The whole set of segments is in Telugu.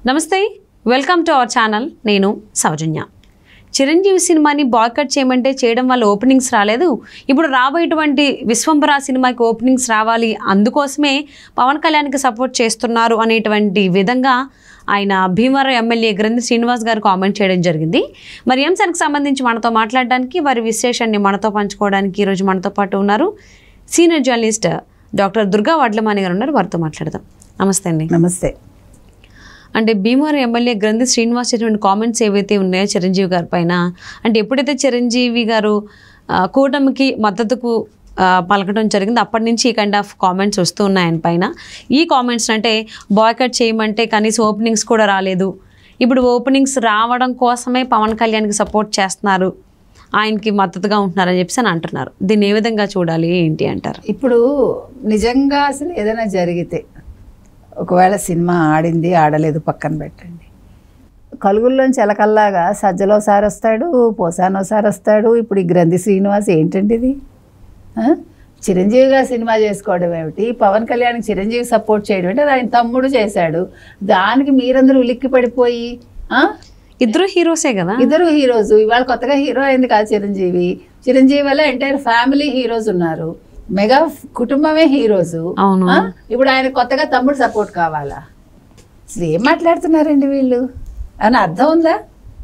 నమస్తే వెల్కమ్ టు అవర్ ఛానల్ నేను సౌజన్య చిరంజీవి సినిమాని బాయ్కట్ చేయమంటే చేయడం వల్ల ఓపెనింగ్స్ రాలేదు ఇప్పుడు రాబోయేటువంటి విశ్వంబరా సినిమాకి ఓపెనింగ్స్ రావాలి అందుకోసమే పవన్ కళ్యాణ్కి సపోర్ట్ చేస్తున్నారు అనేటువంటి విధంగా ఆయన భీమవరం ఎమ్మెల్యే గ్రంథి శ్రీనివాస్ గారు కామెంట్ చేయడం జరిగింది మరి ఈ అంశానికి సంబంధించి మనతో మాట్లాడడానికి వారి విశేషాన్ని మనతో పంచుకోవడానికి ఈరోజు మనతో పాటు ఉన్నారు senior journalist doctor Durga Vadlamani garu ఉన్నారు వారితో మాట్లాడదాం నమస్తే అండి నమస్తే అంటే భీమవరం ఎమ్మెల్యే గ్రంథి శ్రీనివాస్ చేసినటువంటి కామెంట్స్ ఏవైతే ఉన్నాయో చిరంజీవి గారి పైన అంటే ఎప్పుడైతే చిరంజీవి గారు ఆ, కూటమికి మద్దతుకు ఆ, పలకడం జరిగింది అప్పటి నుంచి ఈ కైండ్ ఆఫ్ కామెంట్స్ వస్తూ ఉన్నాయి ఆయన పైన ఈ కామెంట్స్ అంటే బాయ్కట్ చేయమంటే కనీసం ఓపెనింగ్స్ కూడా రాలేదు ఇప్పుడు ఓపెనింగ్స్ రావడం కోసమే పవన్ కళ్యాణ్కి సపోర్ట్ చేస్తున్నారు ఆయనకి మద్దతుగా ఉంటున్నారని చెప్పేసి అని అంటున్నారు దీన్ని ఏ విధంగా చూడాలి ఏంటి అంటారు ఇప్పుడు నిజంగా అసలు ఏదైనా జరిగితే ఒకవేళ సినిమా ఆడింది ఆడలేదు పక్కన పెట్టండి కలుగుల్లోంచి ఎలకల్లాగా సజ్జలో సారి వస్తాడు పోసానో సారి వస్తాడు ఇప్పుడు ఈ గ్రంథి శ్రీనివాస్ ఏంటండి ఇది ఆ? చిరంజీవిగా సినిమా చేసుకోవడం ఏమిటి పవన్ కళ్యాణ్కి చిరంజీవి సపోర్ట్ చేయడం ఏంటి అది ఆయన తమ్ముడు చేశాడు దానికి మీరందరూ ఉలిక్కి పడిపోయి ఆ? ఇద్దరు హీరోసే కదా ఇద్దరు హీరోస్ ఇవాళ కొత్తగా హీరో అయింది కాదు చిరంజీవి చిరంజీవి వల్ల ఎంటైర్ ఫ్యామిలీ హీరోస్ ఉన్నారు మెగా కుటుంబమే హీరోస్ అవును ఇప్పుడు ఆయన కొత్తగా తమ్ముడు సపోర్ట్ కావాలా అసలు ఏం మాట్లాడుతున్నారండి వీళ్ళు అని అర్థం ఉందా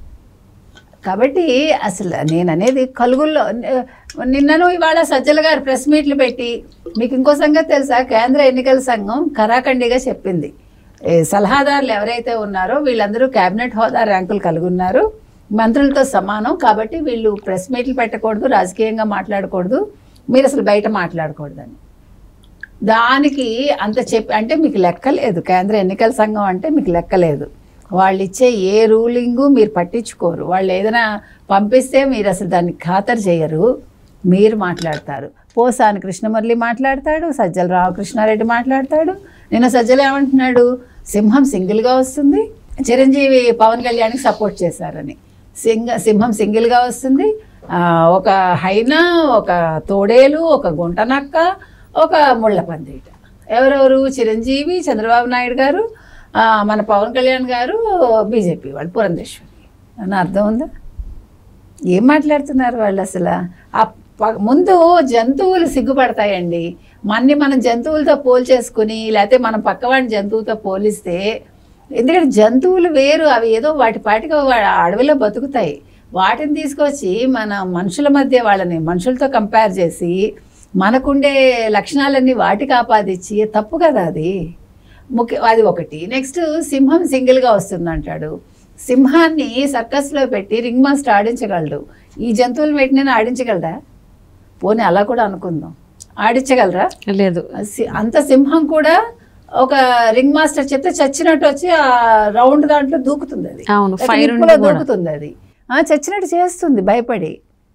కాబట్టి అసలు నేను అనేది కలుగుల్లో నిన్నను ఇవాళ సజ్జల గారు ప్రెస్ మీట్లు పెట్టి మీకు ఇంకో సంగతి తెలుసా కేంద్ర ఎన్నికల సంఘం కరాఖండిగా చెప్పింది ఏ సలహాదారులు ఎవరైతే ఉన్నారో వీళ్ళందరూ కేబినెట్ హోదా ర్యాంకులు కలిగి ఉన్నారు మంత్రులతో సమానం కాబట్టి వీళ్ళు ప్రెస్ మీట్లు పెట్టకూడదు రాజకీయంగా మాట్లాడకూడదు మీరు అసలు బయట మాట్లాడకూడదని దానికి అంత చెప్పి అంటే మీకు లెక్కలేదు కేంద్ర ఎన్నికల సంఘం అంటే మీకు లెక్కలేదు వాళ్ళు ఇచ్చే ఏ రూలింగు మీరు పట్టించుకోరు వాళ్ళు ఏదైనా పంపిస్తే మీరు అసలు దాన్ని ఖాతరు చేయరు మీరు మాట్లాడతారు పోసాని కృష్ణమురళి మాట్లాడతాడు సజ్జల రామకృష్ణారెడ్డి మాట్లాడతాడు నిన్న సజ్జల ఏమంటున్నాడు సింహం సింగిల్గా వస్తుంది చిరంజీవి పవన్ కళ్యాణ్కి సపోర్ట్ చేశారని సింగ సింహం సింగిల్గా వస్తుంది ఆ, ఒక హైనా ఒక తోడేలు ఒక గుంటనక్క ఒక ముళ్ళ పందిట ఎవరెవరు చిరంజీవి చంద్రబాబు నాయుడు గారు ఆ, మన పవన్ కళ్యాణ్ గారు బీజేపీ వాళ్ళు పురంధేశ్వరి అని అర్థం ఉందా ఏం మాట్లాడుతున్నారు వాళ్ళు అసలు ఆ ప- ముందు జంతువులు సిగ్గుపడతాయండి మన్ని మనం జంతువులతో పోల్చేసుకుని లేకపోతే మనం పక్కవాడిని జంతువుతో పోలిస్తే ఎందుకంటే జంతువులు వేరు అవి ఏదో వాటి పాటికి వా- అడవిలో బతుకుతాయి వాటిని తీసుకొచ్చి మన మనుషుల మధ్య వాళ్ళని మనుషులతో కంపేర్ చేసి మనకుండే లక్షణాలన్నీ వాటికి ఆపాదించి తప్పు కదా అది ముఖ్య అది ఒకటి నెక్స్ట్ సింహం సింగిల్గా వస్తుంది అంటాడు సింహాన్ని సర్కస్లో పెట్టి రింగ్ మాస్టర్ ఆడించగలడు ఈ జంతువులు పెట్టిన ఆడించగలరా పోనీ అలా కూడా అనుకుందాం ఆడించగలరా లేదు సి- అంత సింహం కూడా ఒక రింగ్ మాస్టర్ చెప్తే చచ్చినట్టు వచ్చి ఆ రౌండ్ దాంట్లో దూకుతుంది అది అవును లేకపోతే ఫైర్ నిప్పులో దూకుతుంది అది ఆ, చచ్చినట్టు చేస్తుంది భయపడి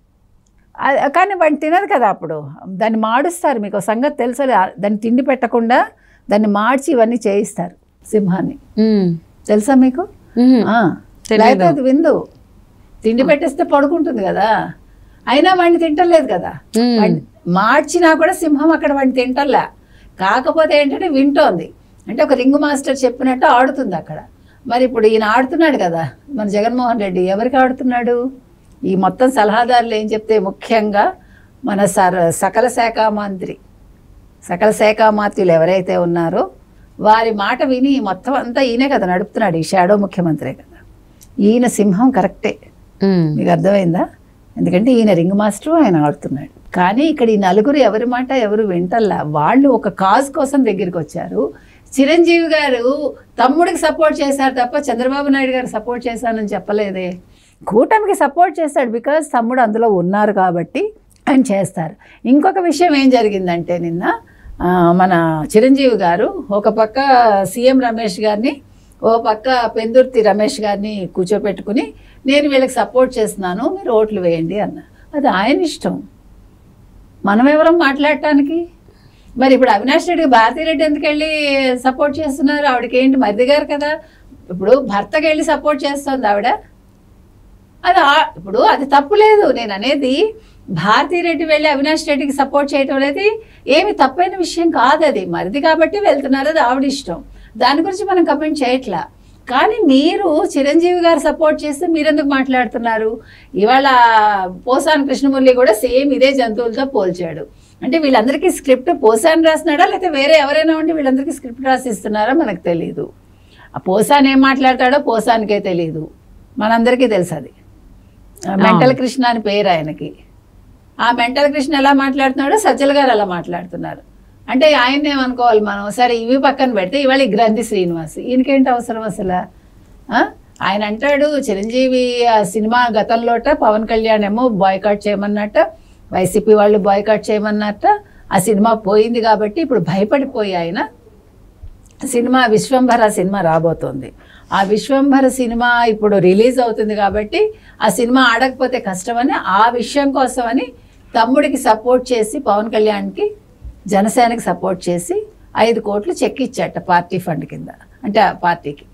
ఆ- కానీ వాడిని తినదు కదా అప్పుడు దాన్ని మాడుస్తారు మీకు ఒక సంగతి తెలుసు దాన్ని తిండి పెట్టకుండా దాన్ని మార్చి ఇవన్నీ చేయిస్తారు సింహాన్ని తెలుసా మీకు ఆ, లేకపోతే అది విందు తిండి పెట్టేస్తే పడుకుంటుంది కదా అయినా వాడిని తింటలేదు కదా వాడిని మార్చినా కూడా సింహం అక్కడ వాడిని తింటల్లా కాకపోతే ఏంటంటే వింటోంది అంటే ఒక రింగ్ మాస్టర్ చెప్పినట్టు ఆడుతుంది అక్కడ మరి ఇప్పుడు ఈయన ఆడుతున్నాడు కదా మన జగన్మోహన్ రెడ్డి ఎవరికి ఆడుతున్నాడు ఈ మొత్తం సలహాదారులు ఏం చెప్తే ముఖ్యంగా మన సర సకల శాఖ మంత్రి సకల శాఖ మాత్రులు ఎవరైతే ఉన్నారో వారి మాట విని మొత్తం అంతా ఈయనే కదా నడుపుతున్నాడు ఈ షాడో ముఖ్యమంత్రే కదా ఈయన సింహం కరెక్టే మీకు అర్థమైందా ఎందుకంటే ఈయన రింగ్ మాస్టర్ ఆయన ఆడుతున్నాడు కానీ ఇక్కడ ఈ నలుగురు ఎవరి మాట ఎవరు వింటల్లా వాళ్ళు ఒక కాజ్ కోసం దగ్గరికి వచ్చారు చిరంజీవి గారు తమ్ముడికి సపోర్ట్ చేశారు తప్ప చంద్రబాబు నాయుడు గారు సపోర్ట్ చేశానని చెప్పలేదే కూటమికి సపోర్ట్ చేస్తాడు బికాజ్ తమ్ముడు అందులో ఉన్నారు కాబట్టి ఆయన చేస్తారు ఇంకొక విషయం ఏం జరిగిందంటే నిన్న ఆ, మన చిరంజీవి గారు ఒక పక్క సీఎం రమేష్ గారిని ఓ పక్క పెందుర్తి రమేష్ గారిని కూర్చోపెట్టుకుని నేను వీళ్ళకి సపోర్ట్ చేస్తున్నాను మీరు ఓట్లు వేయండి అన్న అది ఆయన ఇష్టం మనం ఎవరం మాట్లాడటానికి మరి ఇప్పుడు అవినాష్ రెడ్డి భారతీరెడ్డి ఎందుకు వెళ్ళి సపోర్ట్ చేస్తున్నారు ఆవిడకి ఏంటి మరిది గారు కదా ఇప్పుడు భర్తకి వెళ్ళి సపోర్ట్ చేస్తుంది ఆవిడ అది ఆ- ఇప్పుడు అది తప్పు లేదు నేను అనేది భారతీరెడ్డి వెళ్ళి అవినాష్ రెడ్డికి సపోర్ట్ చేయటం అనేది ఏమి తప్పైన విషయం కాదు అది మరిది కాబట్టి వెళ్తున్నారు అది ఆవిడ ఇష్టం దాని గురించి మనం కమెంట్ చేయట్లా కానీ మీరు చిరంజీవి గారు సపోర్ట్ చేస్తే మీరెందుకు మాట్లాడుతున్నారు ఇవాళ పోసాని కృష్ణమురళి కూడా సేమ్ ఇదే జంతువులతో పోల్చాడు అంటే వీళ్ళందరికీ స్క్రిప్ట్ పోసాని రాసినాడా లేకపోతే వేరే ఎవరైనా ఉండి వీళ్ళందరికీ స్క్రిప్ట్ రాసిస్తున్నారా మనకు తెలియదు ఆ పోసాన్ ఏం మాట్లాడతాడో పోసానికే తెలియదు మనందరికీ తెలుసు అది మెంటల్ కృష్ణ అని పేరు ఆయనకి ఆ మెంటల్ కృష్ణ ఎలా మాట్లాడుతున్నాడో సజ్జల గారు అలా మాట్లాడుతున్నారు అంటే ఆయన ఏమనుకోవాలి మనం సరే ఇవి పక్కన పెడితే ఇవాళ ఈ గ్రంథి శ్రీనివాస్ ఈయనకేంటి అవసరం అసలు ఆ? ఆయన అంటాడు చిరంజీవి ఆ సినిమా గతంలోట పవన్ కళ్యాణ్ ఏమో బాయ్కాట్ చేయమన్నట్ట వైసీపీ వాళ్ళు బాయ్కాట్ చేయమన్నట్ట ఆ సినిమా పోయింది కాబట్టి ఇప్పుడు భయపడిపోయి ఆయన సినిమా విశ్వంభర సినిమా రాబోతోంది ఆ విశ్వంభర సినిమా ఇప్పుడు రిలీజ్ అవుతుంది కాబట్టి ఆ సినిమా ఆడకపోతే కష్టమని ఆ విషయం కోసమని తమ్ముడికి సపోర్ట్ చేసి పవన్ కళ్యాణ్కి జనసేనకి సపోర్ట్ చేసి ఐదు కోట్లు చెక్ ఇచ్చాట పార్టీ ఫండ్ కింద అంటే ఆ పార్టీకి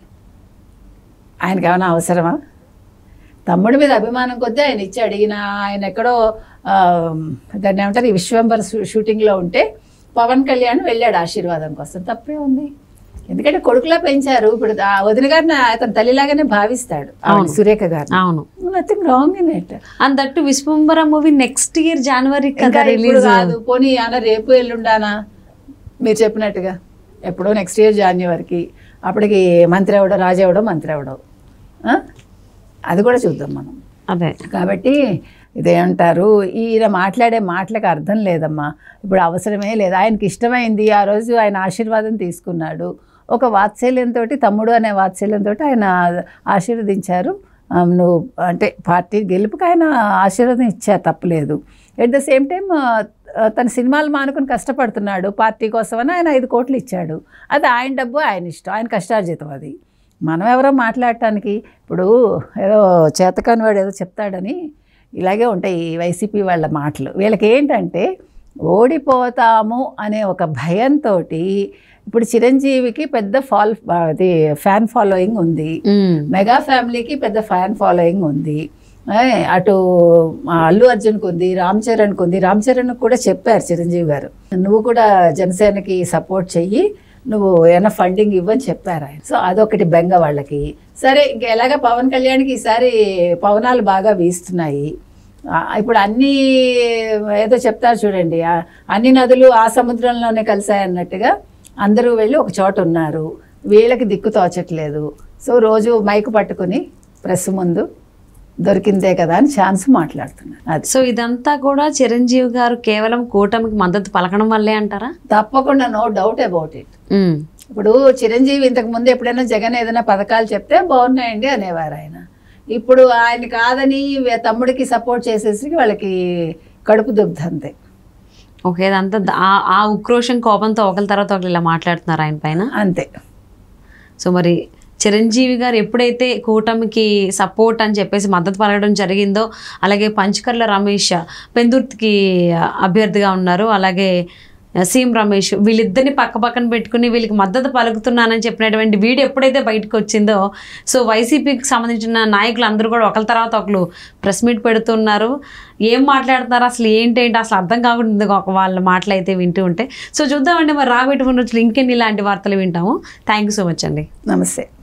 ఆయనకి ఏమైనా అవసరమా తమ్ముడి మీద అభిమానం కొద్దీ ఆయన ఇచ్చాడు ఈయన ఆయన ఎక్కడో ఆ, దాన్ని ఏమంటారు ఈ విశ్వంబర్ షూ- షూటింగ్లో ఉంటే పవన్ కళ్యాణ్ వెళ్ళాడు ఆశీర్వాదం కోసం తప్పే ఉంది ఎందుకంటే కొడుకులా పెంచారు ఇప్పుడు ఆ వదిన గారిని అతను తల్లిలాగానే భావిస్తాడు ఆవిడ సురేఖ గారిని అవును nothing wrong in it and that Vishwambhara movie next year జనవరి కదా ఇంకా ఇప్పుడు రిలీజ్ కాదు పోనీ అన్న రేపు ఎల్లుండానా మీరు చెప్పినట్టుగా ఎప్పుడో నెక్స్ట్ ఇయర్ జాన్యువరికి అప్పటికి మంత్రి అవడో రాజు అవడో మంత్రి అవడో ఆ? అది కూడా చూద్దాం మనం అదే కాబట్టి ఇదేమంటారు ఈయన మాట్లాడే మాటలకు అర్థం లేదమ్మా ఇప్పుడు అవసరమే లేదు ఆయనకి ఇష్టమైంది ఆ రోజు ఆయన ఆశీర్వాదం తీసుకున్నాడు ఒక వాత్సల్యంతో తమ్ముడు అనే వాత్సల్యంతో ఆయన ఆశీర్వదించారు ఆ, నువ్వు అంటే పార్టీ గెలుపుకి ఆయన ఆశీర్వాదం ఇచ్చారు తప్పలేదు ఎట్ ద సేమ్ టైం తన సినిమాలు మానుకొని కష్టపడుతున్నాడు పార్టీ కోసమని ఆయన ఐదు కోట్లు ఇచ్చాడు అది ఆయన డబ్బు ఆయన ఇష్టం ఆయన కష్టార్జితం అది మనం ఎవరో మాట్లాడటానికి ఇప్పుడు ఏదో చేతకాని వాడు ఏదో చెప్తాడని ఇలాగే ఉంటాయి ఈ వైసీపీ వాళ్ళ మాటలు వీళ్ళకి ఏంటంటే ఓడిపోతాము అనే ఒక భయంతో ఇప్పుడు చిరంజీవికి పెద్ద ఫాల్ అది ఫ్యాన్ ఫాలోయింగ్ ఉంది ఉమ్. మెగా ఫ్యామిలీకి పెద్ద ఫ్యాన్ ఫాలోయింగ్ ఉంది ఏ, అటు ఆ, అల్లు అర్జున్కి ఉంది రామ్ చరణ్కి ఉంది రామ్ చరణ్ కూడా చెప్పారు చిరంజీవి గారు నువ్వు కూడా జనసేనకి సపోర్ట్ చెయ్యి నువ్వు ఏమైనా ఫండింగ్ ఇవ్వని చెప్పారు ఆయన సో అదొకటి బెంగ వాళ్ళకి సరే ఇంక ఎలాగ పవన్ కళ్యాణ్కి ఈసారి పవనాలు బాగా వీస్తున్నాయి ఆ, ఇప్పుడు అన్ని ఏదో చెప్తారు చూడండి ఆ, అన్ని నదులు ఆ సముద్రంలోనే కలిసాయి అన్నట్టుగా అందరూ వెళ్ళి ఒక చోట ఉన్నారు వీళ్ళకి దిక్కు తోచట్లేదు సో రోజు మైకు పట్టుకుని ప్రెస్ ముందు దొరికిందే కదా అని ఛాన్స్ మాట్లాడుతున్నారు అది సో ఇదంతా కూడా చిరంజీవి గారు కేవలం కూటమికి మద్దతు పలకడం వల్లే అంటారా తప్పకుండా no doubt about it um. ఇప్పుడు చిరంజీవి ఇంతకు ముందు ఎప్పుడైనా జగన్ ఏదైనా పథకాలు చెప్తే బాగున్నాయండి అనేవారు ఆయన ఇప్పుడు ఆయన కాదని వే- తమ్ముడికి సపోర్ట్ చేసేసరికి వాళ్ళకి కడుపు దుగ్ధంతే ఓకే ఇదంతా ద- ఆ- ఆ ఉక్రోషం కోపంతో ఒకరి తర్వాత ఒకరు ఇలా మాట్లాడుతున్నారు ఆయన పైన అంతే సో మరి చిరంజీవి గారు ఎప్పుడైతే కూటమికి సపోర్ట్ అని చెప్పేసి మద్దతు పలకడం జరిగిందో అలాగే పంచకర్ల రమేష్ పెందుర్తికి అభ్యర్థిగా ఉన్నారు అలాగే సీఎం రమేష్ వీళ్ళిద్దరిని పక్క పక్కన పెట్టుకుని వీళ్ళకి మద్దతు పలుకుతున్నానని చెప్పినటువంటి వీడియో ఎప్పుడైతే బయటకు వచ్చిందో సో వైసీపీకి సంబంధించిన నాయకులు అందరూ కూడా ఒకరి తర్వాత ఒకరు ప్రెస్ మీట్ పెడుతున్నారు ఏం మాట్లాడుతున్నారు అసలు ఏంటేంటి అసలు అర్థం కాకుండా ఉంది ఒక వాళ్ళ మాటలు అయితే వింటూ ఉంటే సో చూద్దామండి మరి రాబెట్టుకున్న రోజులు ఇంకెన్ని ఇలాంటి వార్తలు వింటాము థ్యాంక్ యూ సో మచ్ అండి నమస్తే